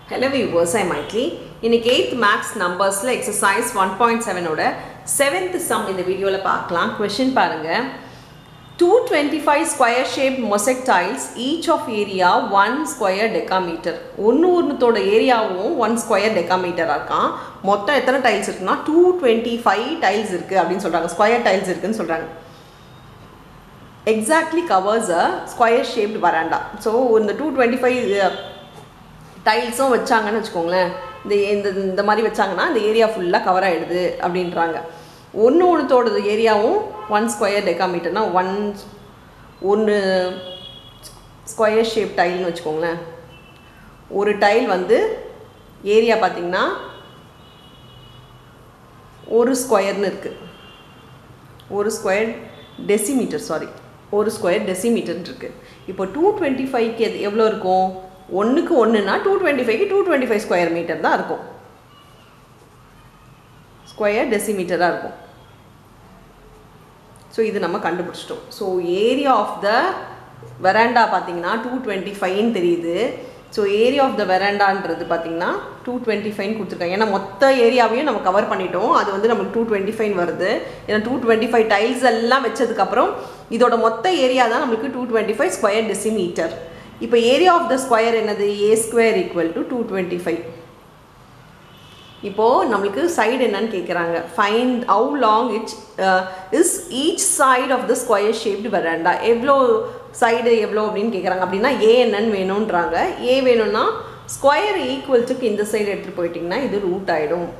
hello viewers ஐ மைட்லி இன்னைக்கு எயித் மேக்ஸ் நம்பர்ஸில் எக்ஸசைஸ் ஒன் பாயிண்ட் செவனோட செவன்த் சம் இந்த வீடியோவில் பார்க்கலாம் கொஷின் பாருங்கள் two twenty five square shape mosaic tiles each of area one square decametre ஒன்று ஒன்றுத்தோட ஏரியாவும் ஒன் ஸ்கொயர் டெக்காமீட்டராக இருக்கான் மொத்தம் எத்தனை டைல்ஸ் இருக்குன்னா டூ டுவெண்ட்டி ஃபைவ் டைல்ஸ் இருக்குது அப்படின்னு சொல்கிறாங்க ஸ்கொயர் டைல்ஸ் இருக்குன்னு சொல்கிறாங்க exactly covers a square shaped veranda so இந்த டூ டுவெண்ட்டி ஃபைவ் டைல்ஸும் வச்சாங்கன்னு வச்சுக்கோங்களேன் இந்த இந்த இந்த மாதிரி வச்சாங்கன்னா இந்த ஏரியா ஃபுல்லாக கவர் ஆகிடுது அப்படின்றாங்க ஒன்று ஒன்றுத்தோடது ஏரியாவும் ஒன் ஸ்கொயர் டெக்காமீட்டர்னா ஒன் ஒன்று ஸ்கொயர் ஷேப் டைல்னு வச்சுக்கோங்களேன் ஒரு டைல் வந்து ஏரியா பார்த்திங்கன்னா ஒரு ஸ்கொயர்னு இருக்குது ஒரு ஸ்கொயர் டெசிமீட்டர் சாரி ஒரு ஸ்கொயர் டெசிமீட்டர் இருக்குது இப்போ டூ டுவெண்ட்டி ஃபைவ்க்கு எது எவ்வளோ இருக்கும் ஒன்றுக்கு ஒன்றுனா டூ டுவெண்ட்டி ஃபைவ்க்கு two twenty five square metre தான் இருக்கும் ஸ்கொயர் டெசிமீட்டராக இருக்கும் ஸோ இது நம்ம கண்டுபிடிச்சிட்டோம் so area of the veranda பார்த்தீங்கன்னா டூ டுவெண்ட்டி ஃபைவ்னு தெரியுது ஸோ ஏரியா ஆஃப் த வெராண்டான்றது பார்த்தீங்கன்னா டூ டுவெண்ட்டி ஃபைன் கொடுத்துருக்காங்க ஏன்னா மொத்த ஏரியாவையும் நம்ம கவர் பண்ணிட்டோம் அது வந்து நமக்கு டூ டுவெண்ட்டி ஃபைன் வருது ஏன்னா டூ டுவெண்ட்டி ஃபைவ் டைல்ஸ் எல்லாம் வச்சதுக்கப்புறம் இதோட மொத்த ஏரியா தான் நம்மளுக்கு two twenty five square decimetre இப்போ ஏரியா ஆஃப் த ஸ்கொயர் என்னது A square equal to two twenty five இப்போது நம்மளுக்கு சைடு என்னன்னு கேட்குறாங்க find how long it's is each side of the square shaped veranda எவ்வளோ சைடு எவ்வளோ அப்படின்னு கேட்குறாங்க அப்படின்னா ஏ என்னன்னு வேணுன்றாங்க ஏ வேணும்னா ஸ்கொயர் ஈக்குவல்ஸுக்கு இந்த சைடு எடுத்துகிட்டு போயிட்டிங்கன்னா இது ரூட் ஆகிடும்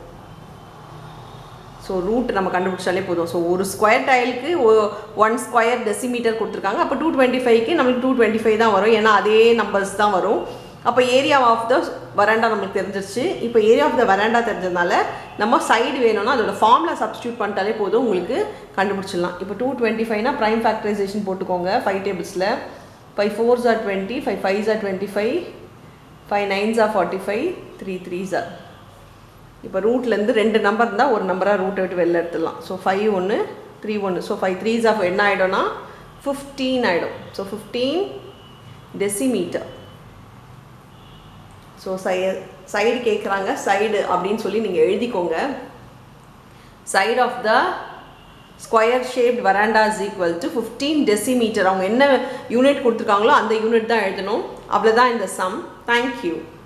ஸோ ரூட் நம்ம கண்டுபிடிச்சாலே போதும் ஸோ ஒரு ஸ்கொயர் டைலுக்கு ஒன் ஸ்கொயர் டெசிமீட்டர் கொடுத்துருக்காங்க அப்போ டூ டுவெண்ட்டி ஃபைவ்க்கு நம்மளுக்கு டூ டுவெண்ட்டி ஃபைவ் தான் வரும் ஏன்னா அதே நம்பர்ஸ் தான் வரும் அப்போ ஏரியா ஆஃப் த வராண்டா நம்மளுக்கு தெரிஞ்சிருச்சு இப்போ ஏரியா ஆஃப் த வராண்டா தெரிஞ்சதுனால நம்ம சைடு வேணும்னா அதோட ஃபார்மில் சப்ஸ்டியூட் பண்ணிட்டாலே போதும் உங்களுக்கு கண்டுபிடிச்சிடலாம் இப்போ டூ டுவெண்ட்டி ஃபைவ்னா ப்ரைம் ஃபேக்டரைசேஷன் போட்டுக்கோங்க ஃபைவ் டேபிள்ஸில் five fours are twenty five fives are twenty five five nines are forty five three threes are இப்போ ரூட்லேருந்து ரெண்டு நம்பர் இருந்தால் ஒரு நம்பராக ரூட்டை விட்டு வெளில எடுத்துடலாம் ஸோ ஃபைவ் ஒன்று த்ரீ ஒன்று ஸோ ஃபைவ் த்ரீஸ் ஆஃப் என்ன ஆகிடும்னா ஃபிஃப்டீன் ஆகிடும் ஸோ ஃபிஃப்டீன் டெசிமீட்டர் ஸோ சை சைடு கேட்குறாங்க சைடு அப்படின்னு சொல்லி நீங்கள் எழுதிக்கோங்க side of the square shaped veranda is equal to fifteen decimetre அவங்க என்ன யூனிட் கொடுத்துருக்காங்களோ அந்த யூனிட் தான் எழுதணும் அவ்வளோதான் இந்த சம் தேங்க்யூ